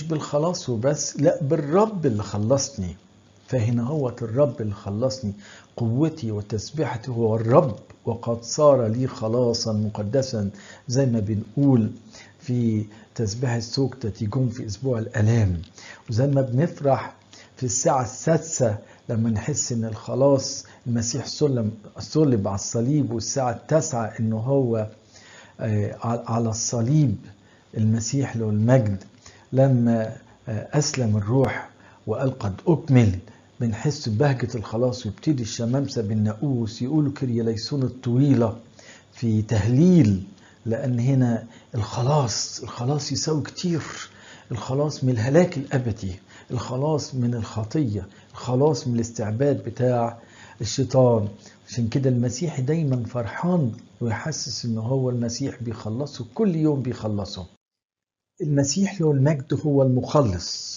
بالخلاص وبس لا بالرب اللي خلصني فهنا هو الرب اللي خلصني قوتي وتسبيحتي هو الرب وقد صار لي خلاصا مقدسا زي ما بنقول في تسبيح السوكتة تيجون في أسبوع الألام وزي ما بنفرح في الساعة السادسة لما نحس إن الخلاص المسيح سلم صلب على الصليب والساعة التاسعة إنه هو على الصليب المسيح له المجد لما أسلم الروح وقال قد أكمل بنحس ببهجة الخلاص ويبتدي الشمامسة بالنقوس يقولوا كرياليسون الطويلة في تهليل لأن هنا الخلاص الخلاص يساوي كتير الخلاص من الهلاك الأبدي الخلاص من الخطية الخلاص من الاستعباد بتاع الشيطان عشان كده المسيح دايما فرحان ويحسس ان هو المسيح بيخلصه كل يوم بيخلصه المسيح له المجد هو المخلص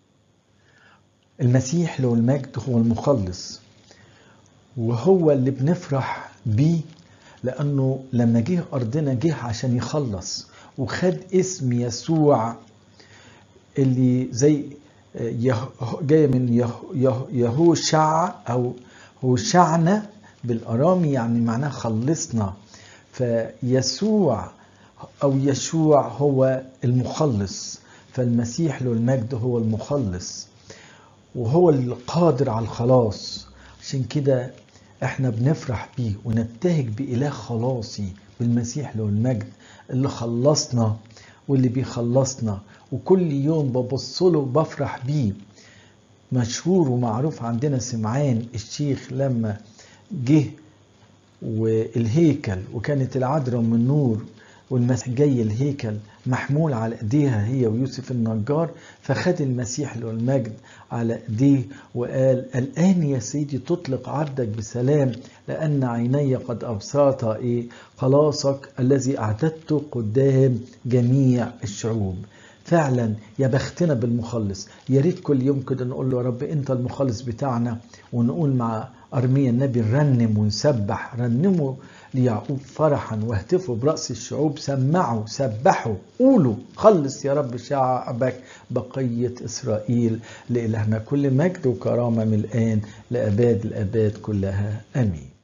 المسيح له المجد هو المخلص وهو اللي بنفرح بيه لأنه لما جه أرضنا جه عشان يخلص وخد اسم يسوع اللي زي جاية من يهوشع أو هوشعنا بالأرامي يعني معناه خلصنا فيسوع أو يشوع هو المخلص فالمسيح له المجد هو المخلص وهو القادر على الخلاص عشان كده احنا بنفرح بيه ونبتهج بإله خلاصي بالمسيح له المجد اللي خلصنا واللي بيخلصنا وكل يوم ببص له بفرح بيه مشهور ومعروف عندنا سمعان الشيخ لما جه والهيكل وكانت العذراء من نور والمسيح جاي الهيكل محمول على ايديها هي ويوسف النجار فخد المسيح له المجد على ايديه وقال الان يا سيدي تطلق عبدك بسلام لان عيني قد ابصرتا ايه خلاصك الذي اعددته قدام جميع الشعوب فعلا يا بختنا بالمخلص يا ريت كل يوم كده نقول له يا رب انت المخلص بتاعنا ونقول مع ارميا النبي نرنم ونسبح رنموا ليعقوب فرحا واهتفوا برأس الشعوب سمعوا سبحوا قولوا خلص يا رب شعبك بقية إسرائيل لإلهنا كل مجد وكرامة من الآن لأباد الأباد كلها آمين